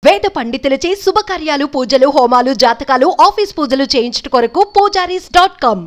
వేద పండితులచే శుభకార్యాలు పూజలు హోమాలు జాతకాలు ఆఫీస్ పూజలు చేయించుట కొరకు పూజారీస్ డాట్ కామ్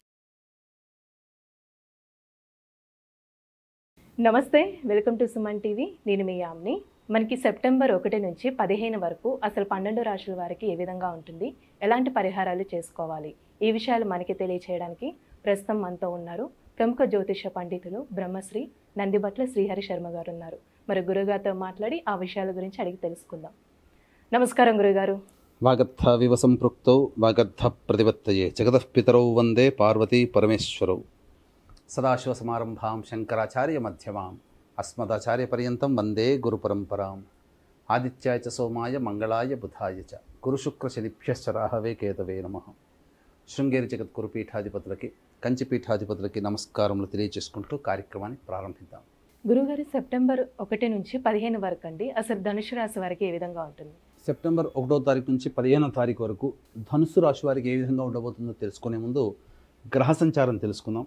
నమస్తే వెల్కమ్ టు సుమన్ టీవీ నేను మీ యామ్ని మనకి సెప్టెంబర్ ఒకటి నుంచి పదిహేను వరకు అసలు పన్నెండు రాశుల వారికి ఏ విధంగా ఉంటుంది ఎలాంటి పరిహారాలు చేసుకోవాలి ఈ విషయాలు మనకి తెలియచేయడానికి ప్రస్తుతం మనతో ఉన్నారు ప్రముఖ జ్యోతిష పండితులు బ్రహ్మశ్రీ నందిబట్ల శ్రీహరి శర్మ గారు ఉన్నారు మరి గురుగారితో మాట్లాడి ఆ విషయాల గురించి అడిగి తెలుసుకుందాం నమస్కారం గురుగారు వాగర్థ వివ సంపృక్తౌ వాగర్థ ప్రతిపత్తయే జగతః పితరౌ వందే పార్వతీ పరమేశ్వరౌ సదాశివసమారంభాం శంకరాచార్య మధ్యమాం అస్మదాచార్యపర్యంతం వందే గురుపరంపరాం ఆదిత్యాయ చ సోమాయ మంగళాయ బుధాయ చ గురుశుక్రశనిభ్యశ్చ రాహవే కేతవే నమ శృంగేరి జగద్గురు పీఠాధిపతులకి కంచి పీఠాధిపతులకి నమస్కారములు తెలియజేసుకుంటూ కార్యక్రమాన్ని ప్రారంభిద్దాం గురుగారు సెప్టెంబర్ ఒకటి నుంచి పదిహేను వరకు అండి అసలు ధనుసు రాశి వారికి ఏ విధంగా ఉంటుంది సెప్టెంబర్ ఒకటో తారీఖు నుంచి పదిహేనో తారీఖు వరకు ధనుస్సు రాశి వారికి ఏ విధంగా ఉండబోతుందో తెలుసుకునే ముందు గ్రహ సంచారం తెలుసుకుందాం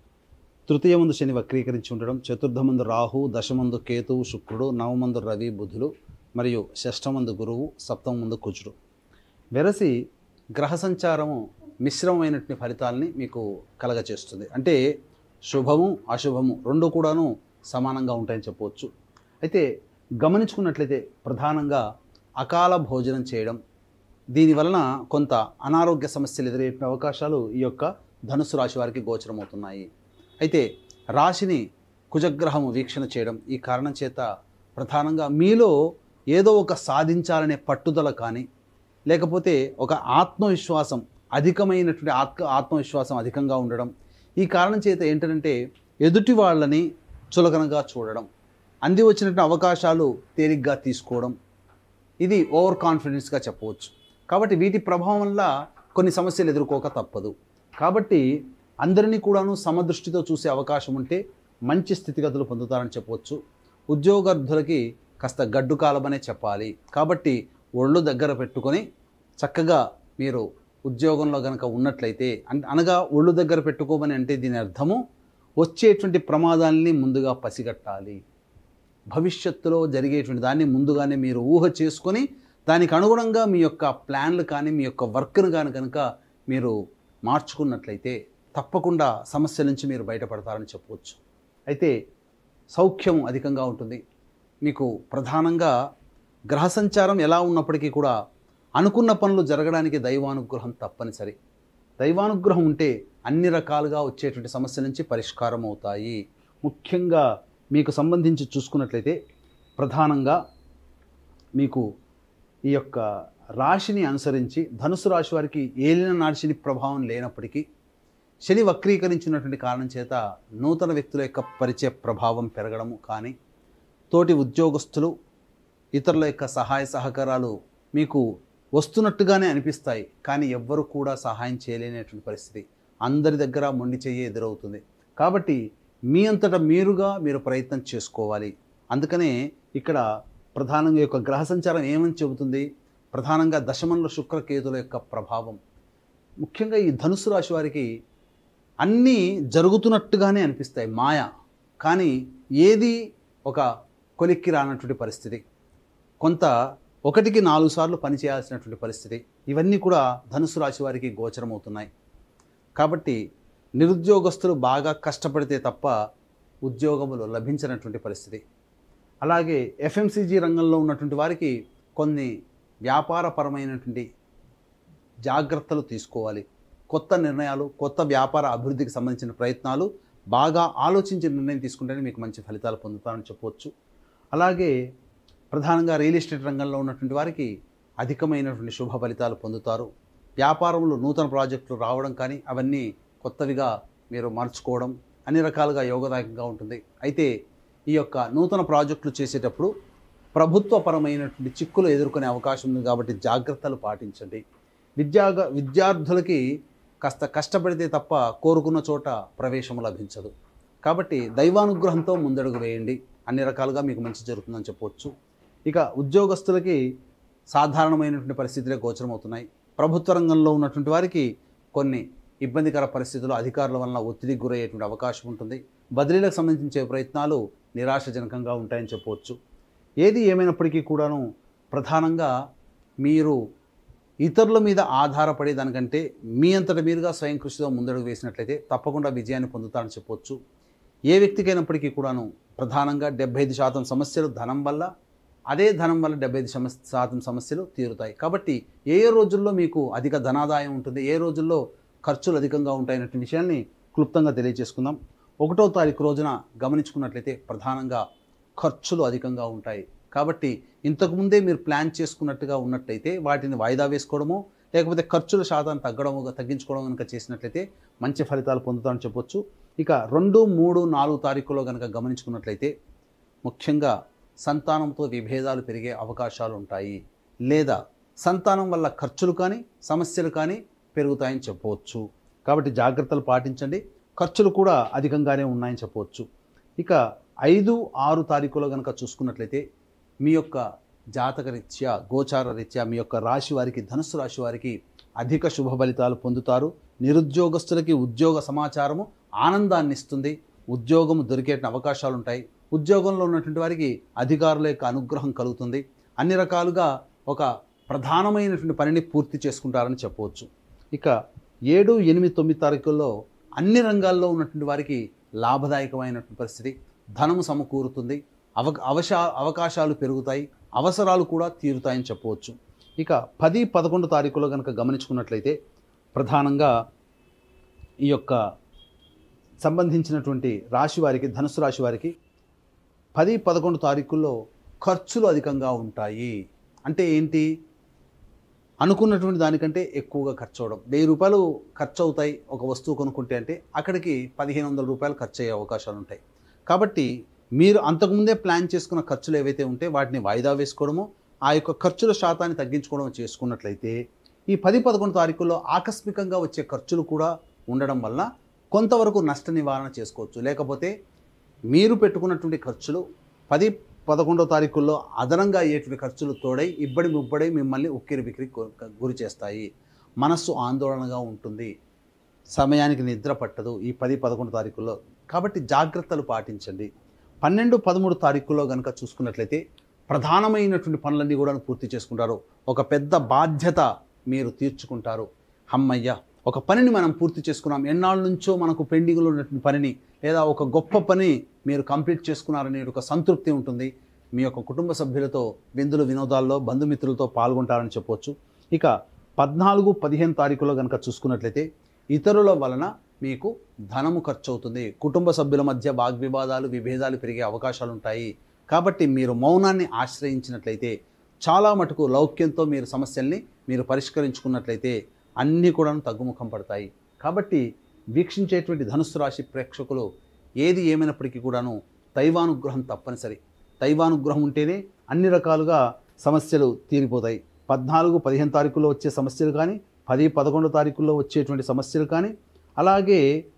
తృతీయ ముందు శని వక్రీకరించి ఉండడం చతుర్థమందు రాహు దశమందు కేతువు శుక్రుడు నవమందు రవి బుధులు మరియు షష్టమందు గురువు సప్తమందు కుజుడు వెరసి గ్రహ సంచారము మిశ్రమమైనటువంటి ఫలితాలని మీకు కలగచేస్తుంది అంటే శుభము అశుభము రెండు కూడాను సమానంగా ఉంటాయని చెప్పవచ్చు అయితే గమనించుకున్నట్లయితే ప్రధానంగా అకాల భోజనం చేయడం దీని వలన కొంత అనారోగ్య సమస్యలు ఎదురయ్యే అవకాశాలు ఈ యొక్క ధనుసు రాశి వారికి గోచరమవుతున్నాయి అయితే రాశిని కుజగ్రహము వీక్షణ చేయడం ఈ కారణం చేత ప్రధానంగా మీలో ఏదో ఒక సాధించాలనే పట్టుదల కానీ లేకపోతే ఒక ఆత్మవిశ్వాసం అధికమైనటువంటి ఆత్మ ఆత్మవిశ్వాసం అధికంగా ఉండడం ఈ కారణం చేత ఏంటంటే ఎదుటి వాళ్ళని చులకనగా చూడడం అంది వచ్చినటువంటి అవకాశాలు తేలిగ్గా తీసుకోవడం ఇది ఓవర్ కాన్ఫిడెన్స్గా చెప్పవచ్చు కాబట్టి వీటి ప్రభావం వల్ల కొన్ని సమస్యలు ఎదుర్కోక తప్పదు కాబట్టి అందరినీ కూడాను సమదృష్టితో చూసే అవకాశం ఉంటే మంచి స్థితిగతులు పొందుతారని చెప్పవచ్చు ఉద్యోగార్థులకి కాస్త గడ్డు కాలమనే చెప్పాలి కాబట్టి ఒళ్ళు దగ్గర పెట్టుకొని చక్కగా మీరు ఉద్యోగంలో కనుక ఉన్నట్లయితే అన్- అనగా ఒళ్ళు దగ్గర పెట్టుకోమని అంటే దీని అర్థము వచ్చేటువంటి ప్రమాదాలని ముందుగా పసిగట్టాలి భవిష్యత్తులో జరిగేటువంటి దాన్ని ముందుగానే మీరు ఊహ చేసుకొని దానికి అనుగుణంగా మీ యొక్క ప్లాన్లు కానీ మీ యొక్క వర్క్ను కానీ కనుక మీరు మార్చుకున్నట్లయితే తప్పకుండా సమస్య నుంచి మీరు బయటపడతారని చెప్పవచ్చు అయితే సౌఖ్యం అధికంగా ఉంటుంది మీకు ప్రధానంగా గ్రహ సంచారం ఎలా ఉన్నప్పటికీ కూడా అనుకున్న పనులు జరగడానికి దైవానుగ్రహం తప్పనిసరి దైవానుగ్రహం ఉంటే అన్ని రకాలుగా వచ్చేటువంటి సమస్యల నుంచి పరిష్కారం అవుతాయి ముఖ్యంగా మీకు సంబంధించి చూసుకున్నట్లయితే ప్రధానంగా మీకు ఈ యొక్క రాశిని అనుసరించి ధనుసు రాశి వారికి ఏలిన నాటి శని ప్రభావం లేనప్పటికీ శని వక్రీకరించినటువంటి కారణం చేత నూతన వ్యక్తుల యొక్క పరిచయ ప్రభావం పెరగడము కానీ తోటి ఉద్యోగస్తులు ఇతరుల యొక్క సహాయ సహకారాలు మీకు వస్తున్నట్టుగానే అనిపిస్తాయి కానీ ఎవ్వరు కూడా సహాయం చేయలేనటువంటి పరిస్థితి అందరి దగ్గర మొండి చెయ్యి ఎదురవుతుంది కాబట్టి మీ అంతటా మీరుగా మీరు ప్రయత్నం చేసుకోవాలి అందుకనే ఇక్కడ ప్రధానంగా ఈ యొక్క గ్రహ సంచారం ఏమని చెబుతుంది ప్రధానంగా దశమంలో శుక్రకేతుల యొక్క ప్రభావం ముఖ్యంగా ఈ ధనుసు రాశి వారికి అన్నీ జరుగుతున్నట్టుగానే అనిపిస్తాయి మాయ కానీ ఏది ఒక కొలిక్కి రానటువంటి పరిస్థితి కొంత ఒకటికి నాలుగు సార్లు పనిచేయాల్సినటువంటి పరిస్థితి ఇవన్నీ కూడా ధనుసు రాశి వారికి గోచరమవుతున్నాయి కాబట్టి నిరుద్యోగస్తులు బాగా కష్టపడితే తప్ప ఉద్యోగములు లభించినటువంటి పరిస్థితి అలాగే ఎఫ్ఎంసీజీ రంగంలో ఉన్నటువంటి వారికి కొన్ని వ్యాపారపరమైనటువంటి జాగ్రత్తలు తీసుకోవాలి కొత్త నిర్ణయాలు కొత్త వ్యాపార అభివృద్ధికి సంబంధించిన ప్రయత్నాలు బాగా ఆలోచించి నిర్ణయం తీసుకుంటేనే మీకు మంచి ఫలితాలు పొందుతారని చెప్పవచ్చు అలాగే ప్రధానంగా రియల్ ఎస్టేట్ రంగంలో ఉన్నటువంటి వారికి అధికమైనటువంటి శుభ ఫలితాలు పొందుతారు వ్యాపారంలో నూతన ప్రాజెక్టులు రావడం కానీ అవన్నీ కొత్తవిగా మీరు మార్చుకోవడం అన్ని రకాలుగా యోగదాయకంగా ఉంటుంది అయితే ఈ యొక్క నూతన ప్రాజెక్టులు చేసేటప్పుడు ప్రభుత్వపరమైనటువంటి చిక్కులు ఎదుర్కొనే అవకాశం ఉంది కాబట్టి జాగ్రత్తలు పాటించండి విద్యా విద్యార్థులకి కాస్త కష్టపడితే తప్ప కోరుకున్న చోట ప్రవేశం లభించదు కాబట్టి దైవానుగ్రహంతో ముందడుగు వేయండి అన్ని రకాలుగా మీకు మంచి జరుగుతుందని చెప్పవచ్చు ఇక ఉద్యోగస్తులకి సాధారణమైనటువంటి పరిస్థితులే గోచరమవుతున్నాయి ప్రభుత్వ రంగంలో ఉన్నటువంటి వారికి కొన్ని ఇబ్బందికర పరిస్థితులు అధికారుల వలన ఒత్తిడికి గురయ్యేటువంటి అవకాశం ఉంటుంది బదిలీలకు సంబంధించే ప్రయత్నాలు నిరాశజనకంగా ఉంటాయని చెప్పవచ్చు ఏది ఏమైనప్పటికీ కూడాను ప్రధానంగా మీరు ఇతరుల మీద ఆధారపడే దానికంటే మీ అంతట మీరుగా స్వయం కృషితో ముందడుగు వేసినట్లయితే తప్పకుండా విజయాన్ని పొందుతారని చెప్పొచ్చు ఏ వ్యక్తికైనప్పటికీ కూడాను ప్రధానంగా డెబ్బై ఐదు శాతం సమస్యలు ధనం వల్ల అదే ధనం వల్ల డెబ్బై ఐదు సమస్య శాతం సమస్యలు తీరుతాయి కాబట్టి ఏ ఏ రోజుల్లో మీకు అధిక ధనాదాయం ఉంటుంది ఏ రోజుల్లో ఖర్చులు అధికంగా ఉంటాయనే విషయాన్ని క్లుప్తంగా తెలియజేసుకుందాం ఒకటో తారీఖు రోజున గమనించుకున్నట్లయితే ప్రధానంగా ఖర్చులు అధికంగా ఉంటాయి కాబట్టి ఇంతకుముందే మీరు ప్లాన్ చేసుకున్నట్టుగా ఉన్నట్లయితే వాటిని వాయిదా వేసుకోవడమో లేకపోతే ఖర్చుల శాతాన్ని తగ్గడము తగ్గించుకోవడం కనుక చేసినట్లయితే మంచి ఫలితాలు పొందుతామని చెప్పొచ్చు ఇక రెండు మూడు నాలుగు తారీఖులో కనుక గమనించుకున్నట్లయితే ముఖ్యంగా సంతానంతో విభేదాలు పెరిగే అవకాశాలు ఉంటాయి లేదా సంతానం వల్ల ఖర్చులు కానీ సమస్యలు కానీ పెరుగుతాయని చెప్పవచ్చు కాబట్టి జాగ్రత్తలు పాటించండి ఖర్చులు కూడా అధికంగానే ఉన్నాయని చెప్పవచ్చు ఇక ఐదు ఆరు తారీఖులో కనుక చూసుకున్నట్లయితే మీ యొక్క జాతక రీత్యా గోచార రీత్యా మీ యొక్క రాశి వారికి ధనుస్సు రాశి వారికి అధిక శుభ ఫలితాలు పొందుతారు నిరుద్యోగస్తులకి ఉద్యోగ సమాచారము ఆనందాన్ని ఇస్తుంది ఉద్యోగం దొరికే అవకాశాలు ఉంటాయి ఉద్యోగంలో ఉన్నటువంటి వారికి అధికారుల యొక్క అనుగ్రహం కలుగుతుంది అన్ని రకాలుగా ఒక ప్రధానమైనటువంటి పనిని పూర్తి చేసుకుంటారని చెప్పవచ్చు ఇక ఏడు ఎనిమిది తొమ్మిది తారీఖుల్లో అన్ని రంగాల్లో ఉన్నటువంటి వారికి లాభదాయకమైనటువంటి పరిస్థితి ధనము సమకూరుతుంది అవ అవశా అవకాశాలు పెరుగుతాయి అవసరాలు కూడా తీరుతాయని చెప్పవచ్చు ఇక పది పదకొండు తారీఖులో కనుక గమనించుకున్నట్లయితే ప్రధానంగా ఈ యొక్క సంబంధించినటువంటి రాశి వారికి ధనుసు రాశి వారికి పది పదకొండు తారీఖుల్లో ఖర్చులు అధికంగా ఉంటాయి అంటే ఏంటి అనుకున్నటువంటి దానికంటే ఎక్కువగా ఖర్చు అవడం వెయ్యి రూపాయలు ఖర్చు అవుతాయి ఒక వస్తువు కొనుక్కుంటే అంటే అక్కడికి పదిహేను వందల రూపాయలు ఖర్చు అయ్యే అవకాశాలు ఉంటాయి కాబట్టి మీరు అంతకుముందే ప్లాన్ చేసుకున్న ఖర్చులు ఏవైతే ఉంటే వాటిని వాయిదా వేసుకోవడము ఆ యొక్క ఖర్చుల శాతాన్ని తగ్గించుకోవడం చేసుకున్నట్లయితే ఈ పది పదకొండు తారీఖుల్లో ఆకస్మికంగా వచ్చే ఖర్చులు కూడా ఉండడం వల్ల కొంతవరకు నష్ట నివారణ చేసుకోవచ్చు లేకపోతే మీరు పెట్టుకున్నటువంటి ఖర్చులు పది పదకొండో తారీఖుల్లో అదనంగా అయ్యేటువంటి ఖర్చులు తోడై ఇబ్బడి ముబ్బడి మిమ్మల్ని ఉక్కిరి బిక్కిరి గు- గురి చేస్తాయి మనస్సు ఆందోళనగా ఉంటుంది సమయానికి నిద్ర పట్టదు ఈ పది పదకొండు తారీఖుల్లో కాబట్టి జాగ్రత్తలు పాటించండి పన్నెండు పదమూడు తారీఖుల్లో కనుక చూసుకున్నట్లయితే ప్రధానమైనటువంటి పనులన్నీ కూడా పూర్తి చేసుకుంటారు ఒక పెద్ద బాధ్యత మీరు తీర్చుకుంటారు హమ్మయ్య ఒక పనిని మనం పూర్తి చేసుకున్నాం ఎన్నాళ్ళ నుంచో మనకు పెండింగ్లో ఉన్నటువంటి పనిని లేదా ఒక గొప్ప పని మీరు కంప్లీట్ చేసుకున్నారనే ఒక సంతృప్తి ఉంటుంది మీ యొక్క కుటుంబ సభ్యులతో విందులు వినోదాల్లో బంధుమిత్రులతో పాల్గొంటారని చెప్పొచ్చు ఇక పద్నాలుగు పదిహేను తారీఖులో కనుక చూసుకున్నట్లయితే ఇతరుల వలన మీకు ధనము ఖర్చు అవుతుంది కుటుంబ సభ్యుల మధ్య వాగ్వివాదాలు విభేదాలు పెరిగే అవకాశాలు ఉంటాయి కాబట్టి మీరు మౌనాన్ని ఆశ్రయించినట్లయితే చాలా మటుకు లౌక్యంతో మీరు సమస్యల్ని మీరు పరిష్కరించుకున్నట్లయితే అన్నీ కూడా తగ్గుముఖం పడతాయి కాబట్టి వీక్షించేటువంటి ధనుస్సు రాశి ప్రేక్షకులు ఏది ఏమైనప్పటికీ కూడాను దైవానుగ్రహం తప్పనిసరి దైవానుగ్రహం ఉంటేనే అన్ని రకాలుగా సమస్యలు తీరిపోతాయి పద్నాలుగు పదిహేను తారీఖుల్లో వచ్చే సమస్యలు కానీ పది పదకొండు తారీఖుల్లో వచ్చేటువంటి సమస్యలు కానీ అలాగే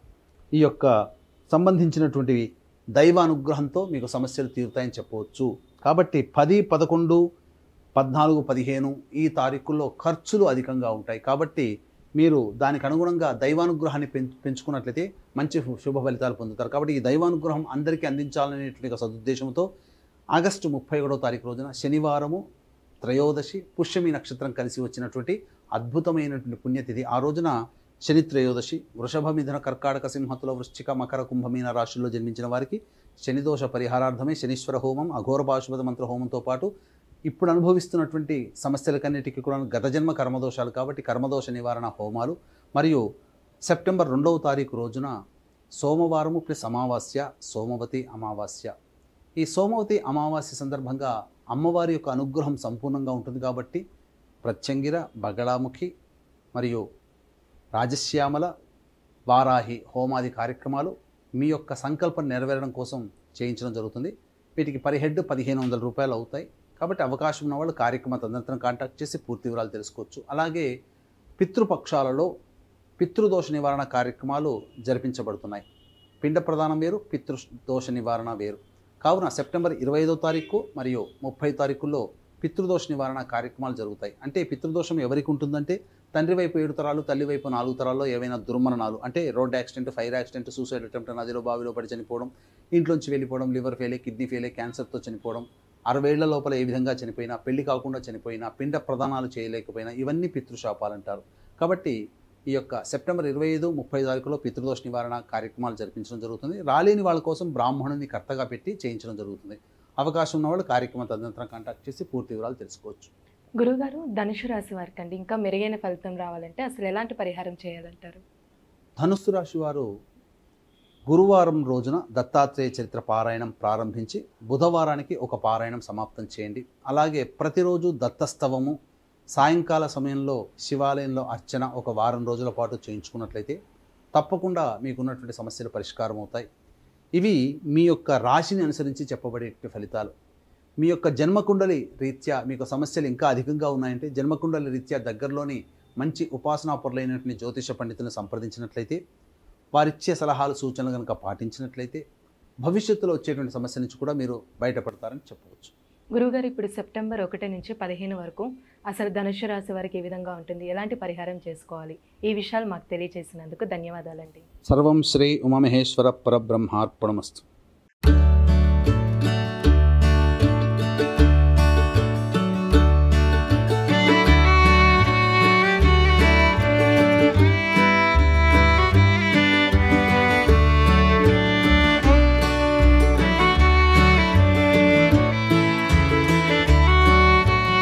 ఈ యొక్క సంబంధించినటువంటివి దైవానుగ్రహంతో మీకు సమస్యలు తీరుతాయని చెప్పవచ్చు కాబట్టి పది పదకొండు పద్నాలుగు పదిహేను ఈ తారీఖుల్లో ఖర్చులు అధికంగా ఉంటాయి కాబట్టి మీరు దానికి అనుగుణంగా దైవానుగ్రహాన్ని పెంచు పెంచుకున్నట్లయితే మంచి శుభ ఫలితాలు పొందుతారు కాబట్టి ఈ దైవానుగ్రహం అందరికీ అందించాలనేటువంటి ఒక సదుద్దేశంతో ఆగస్టు ముప్పై ఒకటో తారీఖు రోజున శనివారము త్రయోదశి పుష్యమి నక్షత్రం కలిసి వచ్చినటువంటి అద్భుతమైనటువంటి పుణ్యతిథి ఆ రోజున శని త్రయోదశి వృషభ మిథున కర్కాటక సింహతుల వృశ్చిక మకర కుంభమీన రాశుల్లో జన్మించిన వారికి శనిదోష పరిహారార్థమే శనీశ్వర హోమం అఘోర పాశుపత మంత్ర హోమంతో పాటు ఇప్పుడు అనుభవిస్తున్నటువంటి సమస్యలకన్నిటికీ కూడా గత జన్మ కర్మదోషాలు కాబట్టి కర్మదోష నివారణ హోమాలు మరియు సెప్టెంబర్ రెండవ తారీఖు రోజున సోమవారము ప్లస్ అమావాస్య సోమవతి అమావాస్య ఈ సోమవతి అమావాస్య సందర్భంగా అమ్మవారి యొక్క అనుగ్రహం సంపూర్ణంగా ఉంటుంది కాబట్టి ప్రత్యంగిర బగళాముఖి మరియు రాజశ్యామల వారాహి హోమాది కార్యక్రమాలు మీ యొక్క సంకల్పం నెరవేరడం కోసం చేయించడం జరుగుతుంది వీటికి పర్ హెడ్ పదిహేను వందల రూపాయలు అవుతాయి కాబట్టి అవకాశం ఉన్న వాళ్ళు కార్యక్రమ తదనంతరం కాంటాక్ట్ చేసి పూర్తి వివరాలు తెలుసుకోవచ్చు అలాగే పితృపక్షాలలో పితృదోష నివారణ కార్యక్రమాలు జరిపించబడుతున్నాయి పిండ ప్రదానం వేరు పితృదోష నివారణ వేరు కావున సెప్టెంబర్ ఇరవై ఐదో తారీఖు మరియు ముప్పై తారీఖుల్లో పితృదోష నివారణ కార్యక్రమాలు జరుగుతాయి అంటే పితృదోషం ఎవరికి ఉంటుందంటే తండ్రి వైపు ఏడు తరాలు తల్లి వైపు నాలుగు తరాల్లో ఏవైనా దుర్మరణాలు అంటే road accident fire accident suicide attempt నదిలో బావిలో పడి చనిపోవడం ఇంట్లోంచి వెళ్ళిపోవడం లివర్ ఫెయిల్ కిడ్నీ ఫెయిల్ క్యాన్సర్తో చనిపోవడం అరవేళ్ల లోపల ఏ విధంగా చనిపోయినా పెళ్లి కాకుండా చనిపోయినా పిండ ప్రదానాలు చేయలేకపోయినా ఇవన్నీ పితృశాపాలు అంటారు కాబట్టి ఈ యొక్క సెప్టెంబర్ ఇరవై ఐదు ముప్పై తారీఖులో పితృదోష నివారణ కార్యక్రమాలు జరిపించడం జరుగుతుంది రాలేని వాళ్ళ కోసం బ్రాహ్మణుని కర్తగా పెట్టి చేయించడం జరుగుతుంది అవకాశం ఉన్న వాళ్ళు కార్యక్రమం తదనంతరం కాంటాక్ట్ చేసి పూర్తి వివరాలు తెలుసుకోవచ్చు గురువుగారు ధనుసు రాశి వారికి అండి ఇంకా మెరుగైన ఫలితం రావాలంటే అసలు ఎలాంటి పరిహారం చేయాలంటారు ధనుస్సు రాశి వారు గురువారం రోజున దత్తాత్రేయ చరిత్ర పారాయణం ప్రారంభించి బుధవారానికి ఒక పారాయణం సమాప్తం చేయండి అలాగే ప్రతిరోజు దత్తస్తవము సాయంకాల సమయంలో శివాలయంలో అర్చన ఒక వారం రోజుల పాటు చేయించుకున్నట్లయితే తప్పకుండా మీకున్నటువంటి సమస్యలు పరిష్కారం అవుతాయి ఇవి మీ యొక్క రాశిని అనుసరించి చెప్పబడే ఫలితాలు మీ యొక్క జన్మకుండలి రీత్యా మీకు సమస్యలు ఇంకా అధికంగా ఉన్నాయంటే జన్మకుండలి రీత్యా దగ్గరలోని మంచి ఉపాసనాపరులైనటువంటి జ్యోతిష పండితులను సంప్రదించినట్లయితే వారిచ్చే సలహాలు సూచనలు కనుక పాటించినట్లయితే భవిష్యత్తులో వచ్చేటువంటి సమస్య నుంచి కూడా మీరు బయటపడతారని చెప్పవచ్చు గురువుగారు ఇప్పుడు సెప్టెంబర్ ఒకటి నుంచి పదిహేను వరకు అసలు ధనుసు రాశి వారికి ఏ విధంగా ఉంటుంది ఎలాంటి పరిహారం చేసుకోవాలి ఈ విషయాలు మాకు తెలియజేసినందుకు ధన్యవాదాలండి సర్వం శ్రీ ఉమామహేశ్వర పరబ్రహ్మార్పణమస్తు